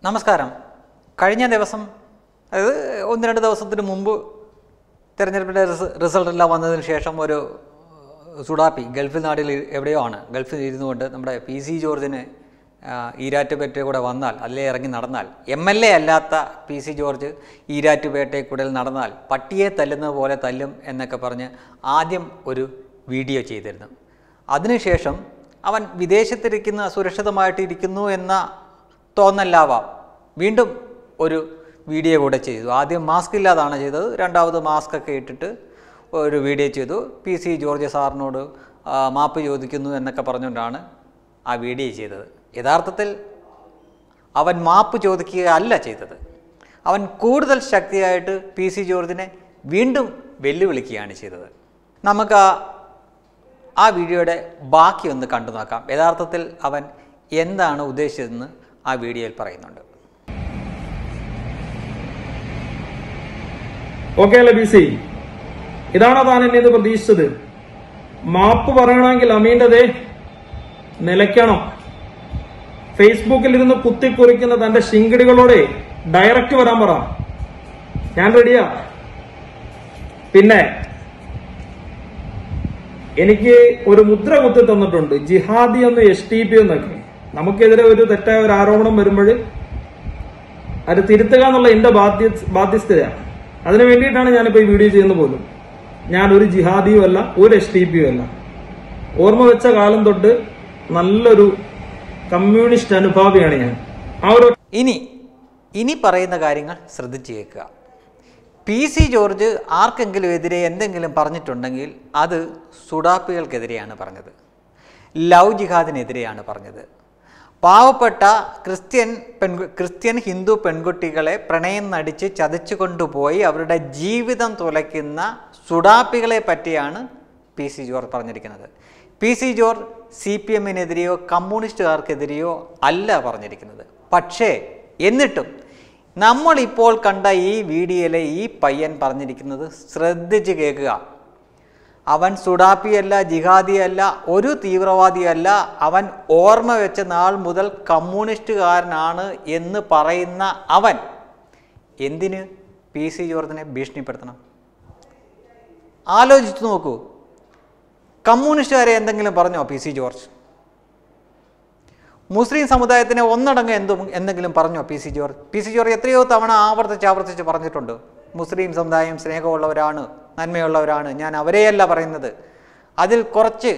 നമസ്കാരം കഴിഞ്ഞ ദിവസം അതായത് ഒന്ന് രണ്ട് ദിവസത്തിന് മുമ്പ് തിരഞ്ഞെടുപ്പിൻ്റെ റിസ- റിസൾട്ട് എല്ലാം വന്നതിന് ശേഷം ഒരു സുഡാപ്പി ഗൾഫ് നാട്ടിൽ എവിടെയോ ആണ് ഗൾഫിൽ ഇരുന്നു കൊണ്ട് നമ്മുടെ പി സി ജോർജിന് ആ, ഈരാറ്റുപേട്ടയിൽ കൂടെ വന്നാൽ അതിലേ ഇറങ്ങി നടന്നാൽ എം എൽ എ അല്ലാത്ത പി സി ജോർജ് ഈരാറ്റുപേട്ടയിൽ കൂടെ നടന്നാൽ പട്ടിയെ തല്ലുന്നത് പോലെ തല്ലും എന്നൊക്കെ പറഞ്ഞ് ആദ്യം ഒരു വീഡിയോ ചെയ്തിരുന്നു അതിനുശേഷം അവൻ വിദേശത്തിരിക്കുന്ന സുരക്ഷിതമായിട്ടിരിക്കുന്നു എന്ന തോന്നലാവാം വീണ്ടും ഒരു വീഡിയോ കൂടെ ചെയ്തു ആദ്യം മാസ്ക് ഇല്ലാതാണ് ചെയ്തത് രണ്ടാമത് മാസ്ക് ഒക്കെ ഇട്ടിട്ട് ഒരു വീഡിയോ ചെയ്തു പി സി ജോർജ് സാറിനോട് ആ, മാപ്പ് ചോദിക്കുന്നു എന്നൊക്കെ പറഞ്ഞുകൊണ്ടാണ് ആ വീഡിയോ ചെയ്തത് യഥാർത്ഥത്തിൽ അവൻ മാപ്പ് ചോദിക്കുകയല്ല ചെയ്തത് അവൻ കൂടുതൽ ശക്തിയായിട്ട് പി സി ജോർജിനെ വീണ്ടും വെല്ലുവിളിക്കുകയാണ് ചെയ്തത് നമുക്ക് ആ ആ വീഡിയോയുടെ ബാക്കി ഒന്ന് കണ്ടു നോക്കാം യഥാർത്ഥത്തിൽ അവൻ എന്താണ് ഉദ്ദേശിച്ചതെന്ന് ആ വീഡിയോയിൽ പറയുന്നുണ്ട് ഓക്കെ അല്ലേ ബി സി ഇതാണോ താൻ എന്നെ ഇത് പ്രതീക്ഷിച്ചത് മാപ്പ് പറയണമെങ്കിൽ അമീൻ്റെതേ നിലയ്ക്കണം ഫേസ്ബുക്കിൽ ഇരുന്ന് കുത്തിക്കുറിക്കുന്ന തന്റെ ശിങ്കിടികളോടെ ഡയറക്റ്റ് വരാൻ പറ ഞാൻ റെഡിയാ പിന്നെ എനിക്ക് ഒരു മുദ്ര കുത്തി തന്നിട്ടുണ്ട് ജിഹാദി എന്ന് എസ് ടി പി എന്നൊക്കെ നമുക്കെതിരെ ഒരു തെറ്റായ ഒരു ആരോപണം വരുമ്പോൾ അത് തിരുത്തുക എന്നുള്ള എന്റെ ബാധ്യ ബാധ്യസ്ഥതയാണ് അതിനു വേണ്ടിയിട്ടാണ് ഞാനിപ്പോ ഈ വീഡിയോ ചെയ്യുന്ന പോലും ഞാൻ ഒരു ജിഹാദിയും അല്ല ഒരു എസ് ടി പിയും അല്ല ഓർമ്മ വെച്ച കാലം തൊട്ട് നല്ലൊരു കമ്മ്യൂണിസ്റ്റ് അനുഭാവിയാണ് ഞാൻ ആ ഒരു ഇനി ഇനി പറയുന്ന കാര്യങ്ങൾ ശ്രദ്ധിച്ചു കേൾക്കുക പി സി ജോർജ് ആർക്കെങ്കിലും എതിരെ എന്തെങ്കിലും പറഞ്ഞിട്ടുണ്ടെങ്കിൽ അത് സുഡാപ്പികൾക്കെതിരെയാണ് പറഞ്ഞത് ലവ് ജിഹാദിനെതിരെയാണ് പറഞ്ഞത് പാവപ്പെട്ട ക്രിസ്ത്യൻ പെൺകു ക്രിസ്ത്യൻ ഹിന്ദു പെൺകുട്ടികളെ പ്രണയം നടിച്ച് ചതച്ചു കൊണ്ടുപോയി അവരുടെ ജീവിതം തുലയ്ക്കുന്ന സുഡാപ്പികളെ പറ്റിയാണ് പി സി ജോർജ് പറഞ്ഞിരിക്കുന്നത് P C George C P എമ്മിനെതിരെയോ കമ്മ്യൂണിസ്റ്റുകാർക്കെതിരെയോ അല്ല പറഞ്ഞിരിക്കുന്നത് പക്ഷേ എന്നിട്ടും നമ്മളിപ്പോൾ കണ്ട ഈ വീഡിയോയിലെ ഈ പയ്യൻ പറഞ്ഞിരിക്കുന്നത് ശ്രദ്ധിച്ച് കേൾക്കുക അവൻ സുഡാപ്പിയല്ല ജിഹാദിയല്ല ഒരു തീവ്രവാദിയല്ല അവൻ ഓർമ്മ വെച്ച നാൾ മുതൽ കമ്മ്യൂണിസ്റ്റുകാരനാണ് എന്ന് പറയുന്ന അവൻ എന്തിന് പി സി ജോർജിനെ ഭീഷണിപ്പെടുത്തണം ആലോചിച്ച് നോക്കൂ കമ്മ്യൂണിസ്റ്റുകാരെ എന്തെങ്കിലും പറഞ്ഞോ പി സി ജോർജ് മുസ്ലിം സമുദായത്തിനെ ഒന്നടങ്കം എന്തും എന്തെങ്കിലും പറഞ്ഞോ P C George P C George എത്രയോ തവണ ആവർത്തിച്ച് ആവർത്തിച്ച് പറഞ്ഞിട്ടുണ്ട് മുസ്ലിം സമുദായം സ്നേഹമുള്ളവരാണ് നന്മയുള്ളവരാണ് ഞാൻ അവരെയല്ല പറയുന്നത് അതിൽ കുറച്ച്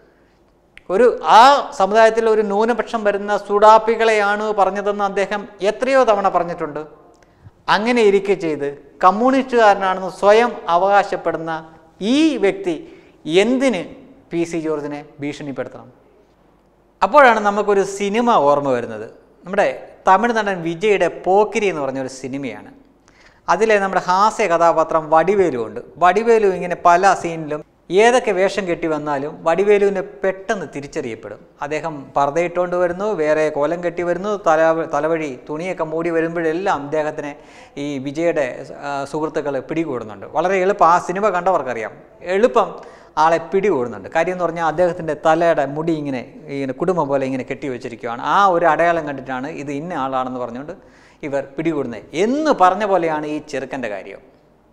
ഒരു ആ സമുദായത്തിൽ ഒരു ന്യൂനപക്ഷം വരുന്ന സുഡാപ്പികളെയാണ് പറഞ്ഞതെന്ന് അദ്ദേഹം എത്രയോ തവണ പറഞ്ഞിട്ടുണ്ട് അങ്ങനെ ഇരിക്കെ ചെയ്ത് കമ്മ്യൂണിസ്റ്റുകാരനാണെന്ന് സ്വയം അവകാശപ്പെടുന്ന ഈ വ്യക്തി എന്തിന് പി സി ജോർജിനെ ഭീഷണിപ്പെടുത്തണം അപ്പോഴാണ് നമുക്കൊരു സിനിമ ഓർമ്മ വരുന്നത് നമ്മുടെ തമിഴ് നടൻ വിജയുടെ പോക്കിരി എന്ന് പറഞ്ഞ ഒരു സിനിമയാണ് അതിലെ നമ്മുടെ ഹാസ്യ കഥാപാത്രം വടിവേലു ഉണ്ട് വടിവേലു ഇങ്ങനെ പല സീനിലും ഏതൊക്കെ വേഷം കെട്ടി വന്നാലും വടിവേലുവിനെ പെട്ടെന്ന് തിരിച്ചറിയപ്പെടും അദ്ദേഹം പർദ്ദയിട്ടുകൊണ്ട് വരുന്നു വേറെ കോലം കെട്ടി വരുന്നു തല തലവഴി തുണിയൊക്കെ മൂടി വരുമ്പോഴെല്ലാം അദ്ദേഹത്തിനെ ഈ വിജയുടെ സുഹൃത്തുക്കൾ പിടികൂടുന്നുണ്ട് വളരെ എളുപ്പം ആ സിനിമ കണ്ടവർക്കറിയാം എളുപ്പം ആളെ പിടികൂടുന്നുണ്ട് കാര്യം എന്ന് പറഞ്ഞാൽ അദ്ദേഹത്തിൻ്റെ തലയുടെ മുടി ഇങ്ങനെ ഇങ്ങനെ കുടുംബം പോലെ ഇങ്ങനെ കെട്ടി വെച്ചിരിക്കുകയാണ് ആ ഒരു അടയാളം കണ്ടിട്ടാണ് ഇത് ഇന്ന ആളാണെന്ന് പറഞ്ഞുകൊണ്ട് ഇവർ പിടികൂടുന്നത് എന്ന് പറഞ്ഞ പോലെയാണ് ഈ ചെറുക്കൻ്റെ കാര്യം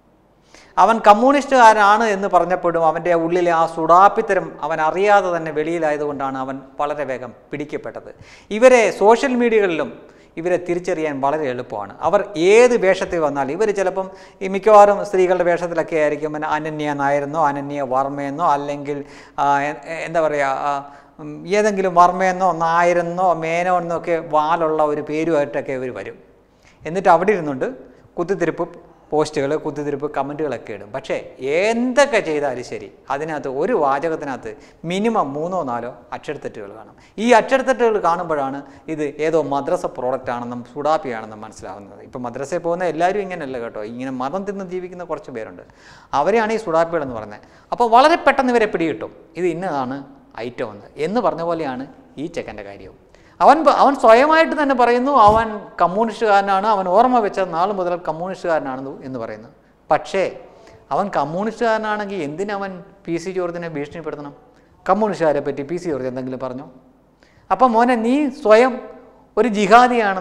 അവൻ കമ്മ്യൂണിസ്റ്റുകാരനാണ് എന്ന് പറഞ്ഞപ്പോഴും അവൻ്റെ ഉള്ളിലെ ആ സുഡാപ്പിത്തരം അവൻ അറിയാതെ തന്നെ വെളിയിലായതുകൊണ്ടാണ് അവൻ വളരെ വേഗം പിടിക്കപ്പെട്ടത് ഇവരെ സോഷ്യൽ മീഡിയകളിലും ഇവരെ തിരിച്ചറിയാൻ വളരെ എളുപ്പമാണ് അവർ ഏത് വേഷത്തിൽ വന്നാലും ഇവർ ചിലപ്പം ഈ മിക്കവാറും സ്ത്രീകളുടെ വേഷത്തിലൊക്കെ ആയിരിക്കും പിന്നെ അനന്യ നായരെന്നോ അനന്യ വർമ്മയെന്നോ അല്ലെങ്കിൽ ആ, എ- എന്താ പറയുക ആ, ഉം, ഏതെങ്കിലും വർമ്മയെന്നോ നായരെന്നോ മേനോ എന്നൊക്കെ വാലുള്ള ഒരു പേരുമായിട്ടൊക്കെ ഇവർ വരും എന്നിട്ട് അവിടെ ഇരുന്നുകൊണ്ട് കുത്തിത്തിരിപ്പ് പോസ്റ്റുകൾ കുത്തിത്തിരിപ്പ് കമൻറ്റുകളൊക്കെ ഇടും പക്ഷേ എന്തൊക്കെ ചെയ്താലും ശരി അതിനകത്ത് ഒരു വാചകത്തിനകത്ത് മിനിമം മൂന്നോ നാലോ അക്ഷരത്തെറ്റുകൾ കാണും ഈ അക്ഷരത്തെറ്റുകൾ കാണുമ്പോഴാണ് ഇത് ഏതോ മദ്രസ പ്രോഡക്റ്റ് ആണെന്നും സുഡാപ്പിയാണെന്നും മനസ്സിലാവുന്നത് ഇപ്പം മദ്രസയിൽ പോകുന്ന എല്ലാവരും ഇങ്ങനെയല്ല കേട്ടോ ഇങ്ങനെ മതം തിന്ന് ജീവിക്കുന്ന കുറച്ച് പേരുണ്ട് അവരെയാണ് ഈ സുഡാപ്പികൾ എന്ന് പറയുന്നത് അപ്പോൾ വളരെ പെട്ടെന്ന് ഇവരെ പിടികിട്ടും ഇത് ഇന്നതാണ് ഐറ്റം എന്ന് എന്ന് പറഞ്ഞ പോലെയാണ് ഈ ചെക്കൻ്റെ കാര്യവും അവൻ പ- അവൻ സ്വയമായിട്ട് തന്നെ പറയുന്നു അവൻ കമ്മ്യൂണിസ്റ്റുകാരനാണ് അവൻ ഓർമ്മ വെച്ച നാൾ മുതൽ കമ്മ്യൂണിസ്റ്റുകാരനാണ് എന്ന് പറയുന്നു പക്ഷേ അവൻ കമ്മ്യൂണിസ്റ്റുകാരനാണെങ്കിൽ എന്തിനവൻ പി സി ജോർജിനെ ഭീഷണിപ്പെടുത്തണം കമ്മ്യൂണിസ്റ്റുകാരെ പറ്റി പി സി ജോർജ് എന്തെങ്കിലും പറഞ്ഞോ അപ്പം മോനെ നീ സ്വയം ഒരു ജിഹാദിയാണെന്നും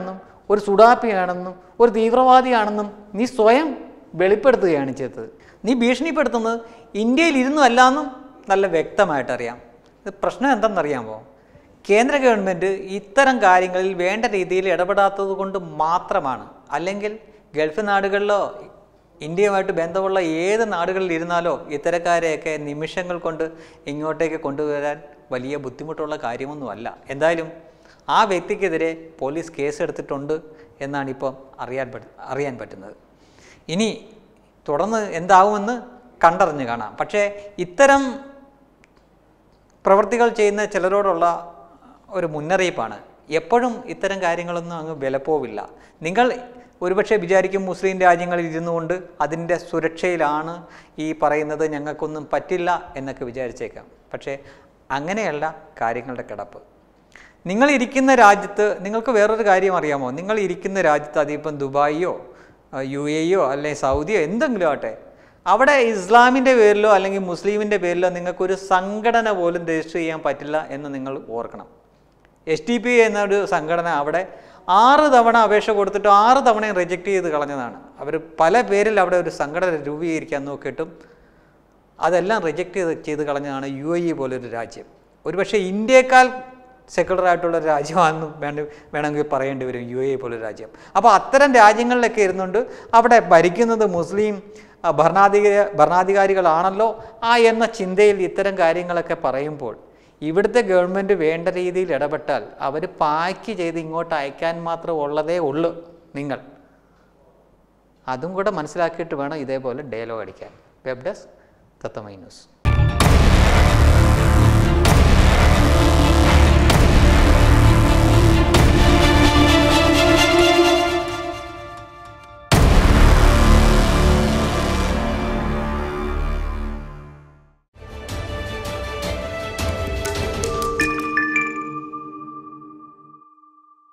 ഒരു സുഡാപ്പിയാണെന്നും ഒരു തീവ്രവാദിയാണെന്നും നീ സ്വയം വെളിപ്പെടുത്തുകയാണ് ചെയ്തത് നീ ഭീഷണിപ്പെടുത്തുന്നത് ഇന്ത്യയിൽ ഇരുന്നും അല്ലാന്നും നല്ല വ്യക്തമായിട്ട് അറിയാം ഇത് പ്രശ്നം എന്തെന്നറിയാമോ കേന്ദ്ര ഗവൺമെൻറ് ഇത്തരം കാര്യങ്ങളിൽ വേണ്ട രീതിയിൽ ഇടപെടാത്തത് കൊണ്ട് മാത്രമാണ് അല്ലെങ്കിൽ ഗൾഫ് നാടുകളിലോ ഇന്ത്യയുമായിട്ട് ബന്ധമുള്ള ഏത് നാടുകളിൽ ഇരുന്നാലോ ഇത്തരക്കാരെയൊക്കെ നിമിഷങ്ങൾ കൊണ്ട് ഇങ്ങോട്ടേക്ക് കൊണ്ടുവരാൻ വലിയ ബുദ്ധിമുട്ടുള്ള കാര്യമൊന്നുമല്ല എന്തായാലും ആ വ്യക്തിക്കെതിരെ പോലീസ് കേസെടുത്തിട്ടുണ്ട് എന്നാണ് ഇപ്പം അറിയാൻ പറ്റ അറിയാൻ പറ്റുന്നത് ഇനി തുടർന്ന് എന്താവുമെന്ന് കണ്ടറിഞ്ഞ് കാണാം പക്ഷേ ഇത്തരം പ്രവൃത്തികൾ ചെയ്യുന്ന ചിലരോടുള്ള ഒരു മുന്നറിയിപ്പാണ് എപ്പോഴും ഇത്തരം കാര്യങ്ങളൊന്നും അങ്ങ് വിലപ്പോവില്ല നിങ്ങൾ ഒരുപക്ഷെ വിചാരിക്കും മുസ്ലിം രാജ്യങ്ങളിൽ ഇരുന്നു കൊണ്ട് അതിൻ്റെ സുരക്ഷയിലാണ് ഈ പറയുന്നത് ഞങ്ങൾക്കൊന്നും പറ്റില്ല എന്നൊക്കെ വിചാരിച്ചേക്കാം പക്ഷേ അങ്ങനെയല്ല കാര്യങ്ങളുടെ കിടപ്പ് നിങ്ങൾ ഇരിക്കുന്ന രാജ്യത്ത് നിങ്ങൾക്ക് വേറൊരു കാര്യം അറിയാമോ നിങ്ങൾ ഇരിക്കുന്ന രാജ്യത്ത് അതിപ്പം ദുബായിയോ യു എയോ അല്ലെങ്കിൽ സൗദിയോ എന്തെങ്കിലും ആട്ടെ അവിടെ ഇസ്ലാമിൻ്റെ പേരിലോ അല്ലെങ്കിൽ മുസ്ലിമിൻ്റെ പേരിലോ നിങ്ങൾക്കൊരു സംഘടന പോലും രജിസ്റ്റർ ചെയ്യാൻ പറ്റില്ല എന്ന് നിങ്ങൾ ഓർക്കണം എസ് ടി പി എന്നൊരു സംഘടന അവിടെ ആറ് തവണ അപേക്ഷ കൊടുത്തിട്ട് ആറ് തവണയും റിജക്റ്റ് ചെയ്ത് കളഞ്ഞതാണ് അവർ പല പേരിൽ അവിടെ ഒരു സംഘടന രൂപീകരിക്കാൻ നോക്കിയിട്ടും അതെല്ലാം റിജക്റ്റ് ചെയ്ത് ചെയ്ത് കളഞ്ഞതാണ് യു എ ഇ പോലൊരു രാജ്യം ഒരുപക്ഷെ ഇന്ത്യയേക്കാൾ സെക്യുലർ ആയിട്ടുള്ള ഒരു രാജ്യമാണെന്ന് വേണ്ട വേണമെങ്കിൽ പറയേണ്ടി വരും യു എ ഇ പോലൊരു രാജ്യം അപ്പോൾ അത്തരം രാജ്യങ്ങളിലൊക്കെ ഇരുന്നുകൊണ്ട് അവിടെ ഭരിക്കുന്നത് മുസ്ലിം ആ, ഭരണാധിക ഭരണാധികാരികളാണല്ലോ ആ എന്ന ചിന്തയിൽ ഇത്തരം കാര്യങ്ങളൊക്കെ പറയുമ്പോൾ ഇവിടുത്തെ ഗവൺമെൻറ് വേണ്ട രീതിയിൽ ഇടപെട്ടാൽ അവർ പാക്ക് ചെയ്ത് ഇങ്ങോട്ട് അയക്കാൻ മാത്രം ഉള്ളതേ ഉള്ളൂ നിങ്ങൾ അതും കൂടെ മനസ്സിലാക്കിയിട്ട് വേണം ഇതേപോലെ ഡയലോഗ് അടിക്കാൻ വെബ് ഡെസ്ക് തത്തമൈ ന്യൂസ്